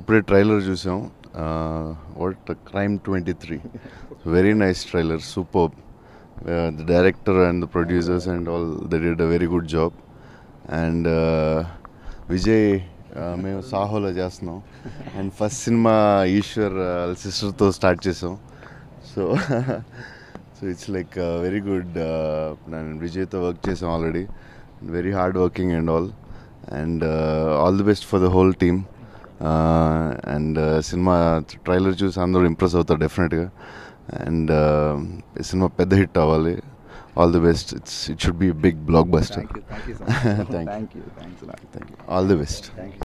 ఇప్పుడే ట్రైలర్ చూసాం what crime twenty three very nice trailer super the director and the producers and all the did a very good job and Vijay uh, మేము సాహోలో చేస్తున్నాం and first సినిమా ఈశ్వర్ వాళ్ళ సిస్టర్తో start చేసాం so so it's like very good నేను విజయ్తో work చేసాం already very hard working and all and all the best for the whole team and సినిమా ట్రైలర్ చూసి అందరూ ఇంప్రెస్ అవుతారు డెఫినెట్గా అండ్ సినిమా పెద్ద హిట్ అవ్వాలి all the best it's it should be big blockbuster thank you thank you so much Thank you. Thank you thanks thank you all the best thank you